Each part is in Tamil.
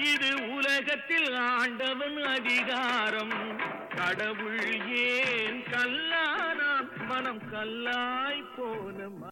இது உலகத்தில் ஆண்டவன் அதிகாரம் கடவுள் ஏன் கல்லானான் மனம் கல்லாய் போன ம-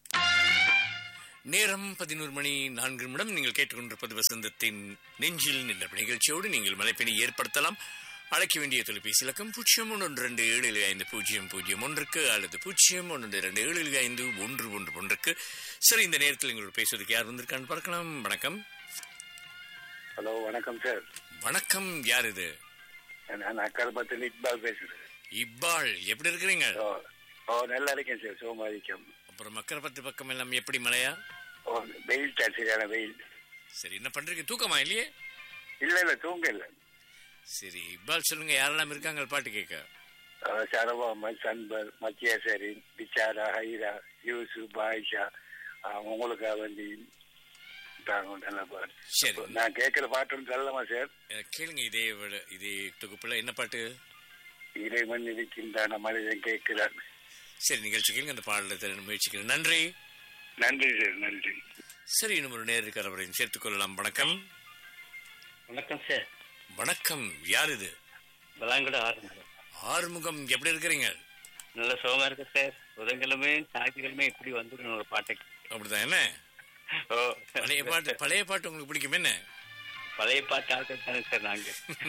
நேரம் பதினோரு மணி நான்கு நிமிடம் நீங்கள் கேட்டுக்கொண்டிருப்பது வசந்தத்தின் நெஞ்சில் நின்ற நிகழ்ச்சியோடு நீங்கள் மலைப்பினை ஏற்படுத்தலாம் அழைக்க வேண்டிய தொலைபேசி இலக்கம் பூஜ்ஜியம் ஒன்று ரெண்டு ஏழு ஏழு ஐந்து பூஜ்ஜியம் பூஜ்ஜியம் ஒன்றுக்கு அல்லது பூஜ்ஜியம் ஒன்று ரெண்டு ஏழு ஏழு ஐந்து ஒன்று ஒன்று ஒன்றுக்கு சரி இந்த நேரத்தில் எங்களோட பேசுவதற்கு யார் வந்திருக்கான்னு பார்க்கலாம் வணக்கம் ஹலோ வணக்கம் சார் வணக்கம் யார் இது நான் அக்கரபத்தில் இக்பால் பேசுறேன் இப்பாள் எப்படி இருக்கிறீங்க ஓ ஓ நல்லா இருக்கேன் சார் சோமா இருக்கேன் அப்புறம் மக்கரப்பத்து பக்கம் எல்லாம் எப்படி மழையா ஓ வெயில் சார் சரியான வெயில் சரி என்ன பண்றீங்க தூக்கமா இல்லையே இல்ல இல்ல தூங்க இல்ல சரி இப்பால் சொல்லுங்க யாரெல்லாம் இருக்காங்க பாட்டு கேட்க சரவா சன்பர் மத்தியாசரி பிச்சாரா ஹைரா யூசு பாய்ஷா உங்களுக்காக வேண்டி தாங்க நல்ல பாட்டு சரி நான் கேட்கிற பாட்டு ஒன்று சொல்லலாமா சார் அஹ் கேளுங்க இதே விட- இதே தொகுப்புல என்ன பாட்டு இறைவன் இருக்கின்றான மனிதன் கேட்கிறான் சரி நிகழ்ச்சி கேளுங்க அந்த பாடலை தர முயற்சிக்கிறேன் நன்றி நன்றி சார் நன்றி சரி இன்னும் ஒரு நேர் இருக்கிற அவரையும் சேர்த்துக் கொள்ளலாம் வணக்கம் வணக்கம் சார் வணக்கம் யார் இது பலாங்கூட ஆரம்பம் ஆறுமுகம் எப்படி இருக்கிறீங்க நல்ல சுகமா இருக்கு சார் புதன்கிழமை ஞாயிற்றுக்கிழமை இப்படி வந்துடும் ஒரு பாட்டுக்கு அப்படிதான் என்ன ஓ பழைய பாட்டு பழைய பாட்டு உங்களுக்கு பிடிக்கும் என்ன பழைய பாட்டு ஆக்கத்தானே சார் நாங்க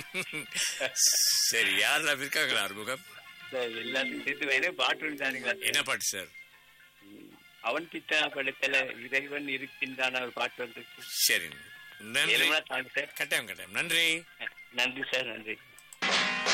சரி யாரெல்லாம் இருக்காங்களா ஆறுமுகம் சார் எல்லாத்தையும் சேர்த்து வேறே பாட்டு தானுங்களா என்ன பாட்டு சார் அவன் பித்தா படத்துல இறைவன் இருக்கின்றான ஒரு பாட்டு வந்துருக்கு சரி நன்றி ஏழுமலா தாங்க சார் கட்டாயம் கட்டாயம் நன்றி நன்றி சார் நன்றி